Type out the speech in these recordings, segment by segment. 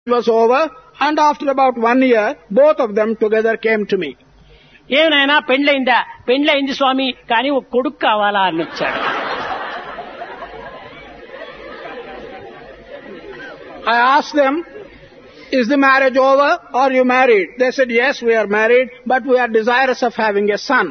was over and after about one year, both of them together came to me. ఏమైనా పెండ్లైందా పెండ్లైంది స్వామి కానీ ఒక కొడుకు కావాలా అని వచ్చాడు I asked them, is the marriage over or you married? They said, yes, we are married, but we are desirous of having a son.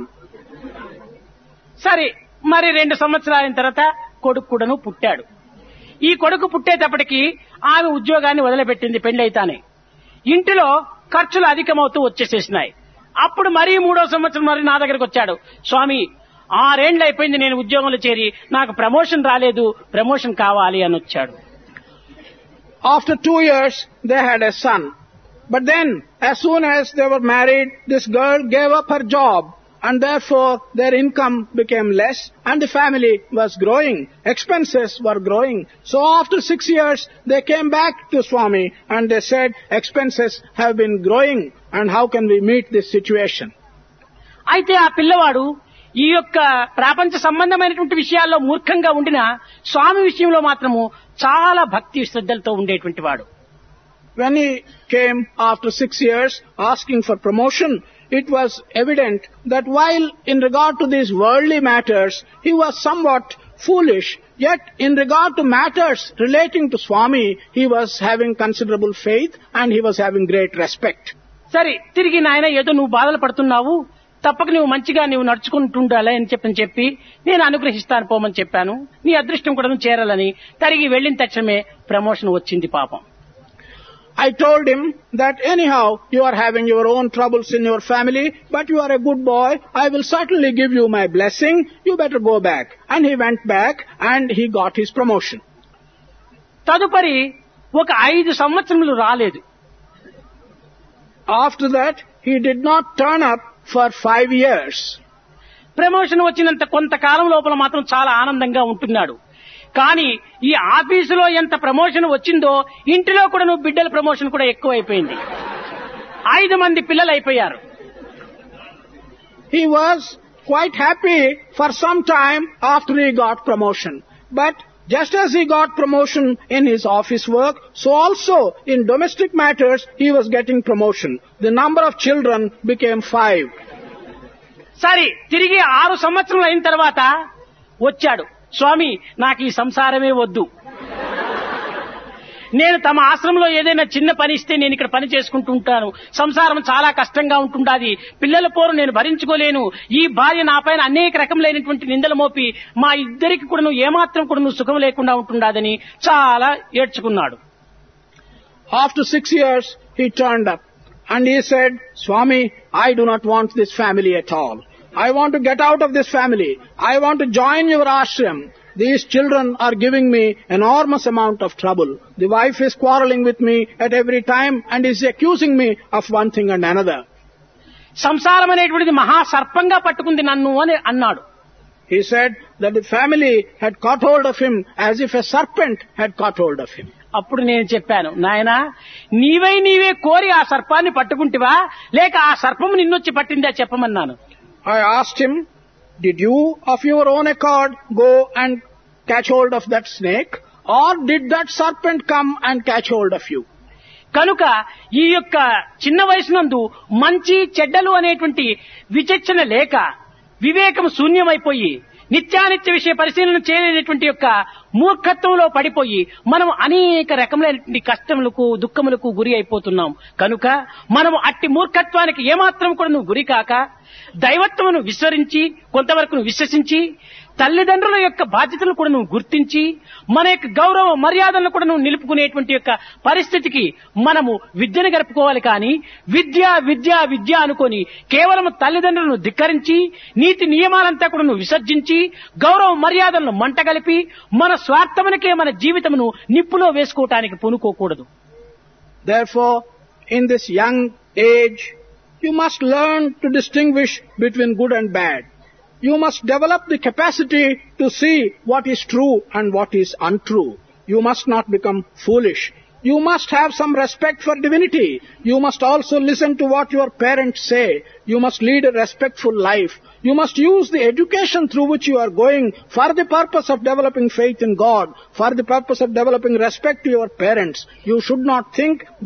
సరే మరి రెండు సంవత్సరాల తర్వాత కొడుకు కూడాను పుట్టాడు ఈ కొడుకు పుట్టేటప్పటికి ఆమె ఉద్యోగాన్ని వదిలిపెట్టింది పెండ్లైతానే ఇంటిలో ఖర్చులు అధికమవుతూ వచ్చేసేసినాయి అప్పుడు మరీ మూడో సంవత్సరం మరి నా దగ్గరకు వచ్చాడు స్వామి ఆరేండ్లు అయిపోయింది నేను ఉద్యోగంలో చేరి నాకు ప్రమోషన్ రాలేదు ప్రమోషన్ కావాలి అని వచ్చాడు After two years, they had a son. But then, as soon as they were married, this girl gave up her job and therefore their income became less and the family was growing. Expenses were growing. So after six years, they came back to Swami and they said, expenses have been growing and how can we meet this situation? అయితే ఆ పిల్లవాడు ఈ యొక్క ప్రాపంచ సంబంధమైనటువంటి విషయాల్లో మూర్ఖంగా ఉండిన స్వామి విషయంలో మాత్రము చాలా భక్తి శ్రద్ధలతో ఉండేటువంటి వాడు When he came after six years asking for promotion, it was evident that while in regard to these worldly matters, he was somewhat foolish, yet in regard to matters relating to Swami, he was having considerable faith and he was having great respect. సరే తిరిగి నాయన ఏదో నువ్వు బాధలు పడుతున్నావు తప్పక నువ్వు మంచిగా నువ్వు నడుచుకుంటుండాలి అని చెప్పని చెప్పి నేను అనుగ్రహిస్తాను పోమని చెప్పాను నీ అదృష్టం కూడా నువ్వు చేరాలని తిరిగి వెళ్ళిన తక్షణమే ప్రమోషన్ వచ్చింది పాపం I told him that anyhow you are having your own troubles in your family, but you are a good boy. I will certainly give you my blessing. You better go back. And he went back and he got his promotion. తదుపరి ఒక ఐదు సంవత్సరములు రాలేదు After that, he did not turn up for five years. Promotion వచ్చినంత కొంతకాలం లోపల మాత్రం చాలా ఆనందంగా ఉంటున్నాడు కానీ ఈ ఆఫీసులో ఎంత ప్రమోషన్ వచ్చిందో ఇంటిలో కూడా నువ్వు బిడ్డల ప్రమోషన్ కూడా ఎక్కువైపోయింది ఐదు మంది పిల్లలు అయిపోయారు He was quite happy for some time after he got promotion. But just as he got promotion in his office work, so also in domestic matters he was getting promotion. The number of children became five. సరే తిరిగి ఆరు సంవత్సరాలు అయిన తర్వాత వచ్చాడు స్వామి నాకు ఈ సంసారమే వద్దు నేను తమ ఆశ్రమంలో ఏదైనా చిన్న పని ఇస్తే నేను ఇక్కడ పని చేసుకుంటూ ఉంటాను సంసారం చాలా కష్టంగా ఉంటుండాది పిల్లల పోరు నేను భరించుకోలేను ఈ భార్య నా పైన అనేక రకములైనటువంటి నిందలు మోపి మా ఇద్దరికి కూడా నువ్వు ఏమాత్రం కూడా నువ్వు సుఖం లేకుండా ఉంటుండాదని చాలా ఏడ్చుకున్నాడు After six years, he turned up and he said, Swami, I do not want this family at all. I want to get out of this family. I want to join your ashram. These children are giving me enormous amount of trouble. The wife is quarreling with me at every time and is accusing me of one thing and another. సంసారం అనేటువంటిది మహా సర్పంగా పట్టుకుంది నన్ను అని అన్నాడు He said that the family had caught hold of him as if a serpent had caught hold of him. అప్పుడు నేను చెప్పాను నాయనా నీవై నీవే కోరి ఆ సర్పాన్ని పట్టుకుంటివా లేక ఆ సర్పము నిన్నొచ్చి పట్టిందా చెప్పమన్నాను I asked him, did you of your own accord go and catch hold of that snake or did that serpent come and catch hold of you? కనుక ఈ యొక్క చిన్న వయసునందు మంచి చెడ్డలు అనేటువంటి విచక్షణ లేక వివేకం శూన్యమైపోయి నిత్యానిత్య విషయ పరిశీలన చేయలేనటువంటి యొక్క మూర్ఖత్వంలో పడిపోయి మనం అనేక రకములైనటువంటి కష్టములకు దుఃఖములకు గురి అయిపోతున్నాం కనుక మనం అట్టి మూర్ఖత్వానికి ఏమాత్రం కూడా నువ్వు గురి కాక దైవత్వమును విస్మరించి కొంతవరకు నువ్వు విశ్వసించి తల్లిదండ్రుల యొక్క బాధ్యతలను కూడా నువ్వు గుర్తించి మన యొక్క గౌరవ మర్యాదలను కూడా నువ్వు నిలుపుకునేటువంటి యొక్క పరిస్థితికి మనము విద్యను గడుపుకోవాలి కానీ విద్య విద్య విద్య అనుకొని కేవలం తల్లిదండ్రులను ధిక్కరించి నీతి నియమాలంతా కూడా నువ్వు విసర్జించి గౌరవ మర్యాదలను మంటగలిపి మన స్వార్థమునకే మన జీవితమును నిప్పులో వేసుకోవటానికి పూనుకోకూడదు Therefore, in this young age, you must learn to distinguish between good and bad. You must develop the capacity to see what is true and what is untrue. You must not become foolish. You must have some respect for divinity. You must also listen to what your parents say. You must lead a respectful life. You must use the education through which you are going for the purpose of developing faith in God, for the purpose of developing respect to your parents. You should not think